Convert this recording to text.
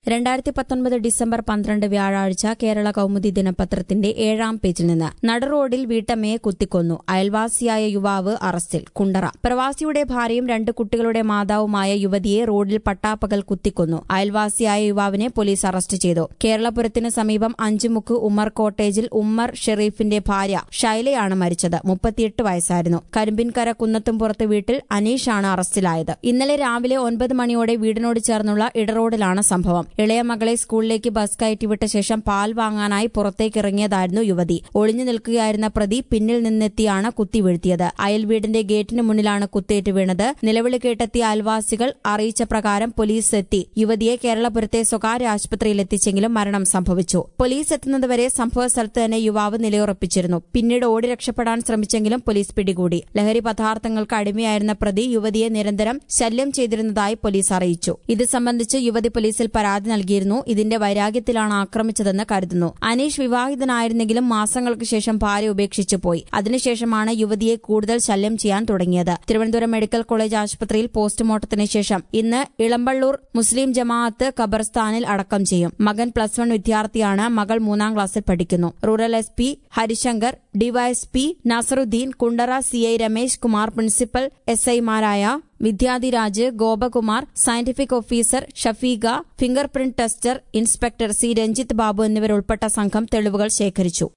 രണ്ടായിരത്തി പത്തൊൻപത് ഡിസംബർ പന്ത്രണ്ട് വ്യാഴാഴ്ച കേരള കൌമുദി ദിനപത്രത്തിന്റെ ഏഴാം പേജിൽ നിന്ന് നടുറോഡിൽ വീട്ടമ്മയെ കുത്തിക്കൊന്നു അയൽവാസിയായ യുവാവ് അറസ്റ്റിൽ കുണ്ടറ പ്രവാസിയുടെ ഭാര്യയും രണ്ട് കുട്ടികളുടെ മാതാവുമായ യുവതിയെ റോഡിൽ പട്ടാപ്പകൽ കുത്തിക്കൊന്നു അയൽവാസിയായ യുവാവിനെ പോലീസ് അറസ്റ്റ് ചെയ്തു കേരളപുരത്തിന് സമീപം അഞ്ചുമുക്ക് ഉമ്മർ കോട്ടേജിൽ ഉമ്മർ ഷെറീഫിന്റെ ഭാര്യ ഷൈലയാണ് മരിച്ചത് മുപ്പത്തിയെട്ട് വയസ്സായിരുന്നു കരിമ്പിൻകര കുന്നത്തുംപുറത്ത് വീട്ടിൽ അനീഷാണ് അറസ്റ്റിലായത് ഇന്നലെ രാവിലെ ഒൻപത് മണിയോടെ വീടിനോട് ചേർന്നുള്ള ഇടറോഡിലാണ് സംഭവം ഇളയ മകളെ സ്കൂളിലേക്ക് ബസ് കയറ്റിവിട്ട ശേഷം പാൽ വാങ്ങാനായി പുറത്തേക്കിറങ്ങിയതായിരുന്നു യുവതി ഒളിഞ്ഞു നിൽക്കുകയായിരുന്ന പ്രതി പിന്നിൽ നിന്നെത്തിയാണ് കുത്തി വീഴ്ത്തിയത് അയൽ വീടിന്റെ ഗേറ്റിന് മുന്നിലാണ് കുത്തേറ്റ് വീണത് നിലവിളി കേട്ടെത്തിയ അയൽവാസികൾ അറിയിച്ച പ്രകാരം പോലീസ് എത്തി യുവതിയെ കേരളപുരത്തെ സ്വകാര്യ ആശുപത്രിയിൽ എത്തിച്ചെങ്കിലും മരണം സംഭവിച്ചു പോലീസ് എത്തുന്നതുവരെ സംഭവ സ്ഥലത്ത് തന്നെ യുവാവ് നിലയുറപ്പിച്ചിരുന്നു പിന്നീട് ഓടി രക്ഷപ്പെടാൻ ശ്രമിച്ചെങ്കിലും പോലീസ് പിടികൂടി ലഹരി പദാർത്ഥങ്ങൾക്ക് അടിമയായിരുന്ന പ്രതി യുവതിയെ നിരന്തരം ശല്യം ചെയ്തിരുന്നതായി പോലീസ് അറിയിച്ചു ഇത് സംബന്ധിച്ച് യുവതി പോലീസിൽ പരാതി നൽകിയിരുന്നു ഇതിന്റെ വൈരാഗ്യത്തിലാണ് ആക്രമിച്ചതെന്ന് കരുതുന്നു അനീഷ് വിവാഹിതനായിരുന്നെങ്കിലും മാസങ്ങൾക്ക് ശേഷം ഭാര്യ ഉപേക്ഷിച്ചു പോയി അതിനുശേഷമാണ് യുവതിയെ കൂടുതൽ ശല്യം ചെയ്യാൻ തുടങ്ങിയത് തിരുവനന്തപുരം മെഡിക്കൽ കോളേജ് ആശുപത്രിയിൽ പോസ്റ്റ്മോർട്ടത്തിന് ശേഷം ഇന്ന് ഇളമ്പള്ളൂർ മുസ്ലിം ജമാഅത്ത് ഖബർസ്ഥാനിൽ അടക്കം ചെയ്യും മകൻ പ്ലസ് വൺ വിദ്യാർത്ഥിയാണ് മകൾ മൂന്നാം ക്ലാസ്സിൽ പഠിക്കുന്നു rural S P Harishankar D Y S P Nasaruddin Kundara C I Ramesh Kumar principal S ഐമാരായ Vidyadhiraj Gopakumar scientific officer Shafeeqa finger print tester inspector C Ranjith Babu എന്നിവരുൾപ്പെട്ട സംഘം തെളിവുകൾ ശേഖരിച്ചു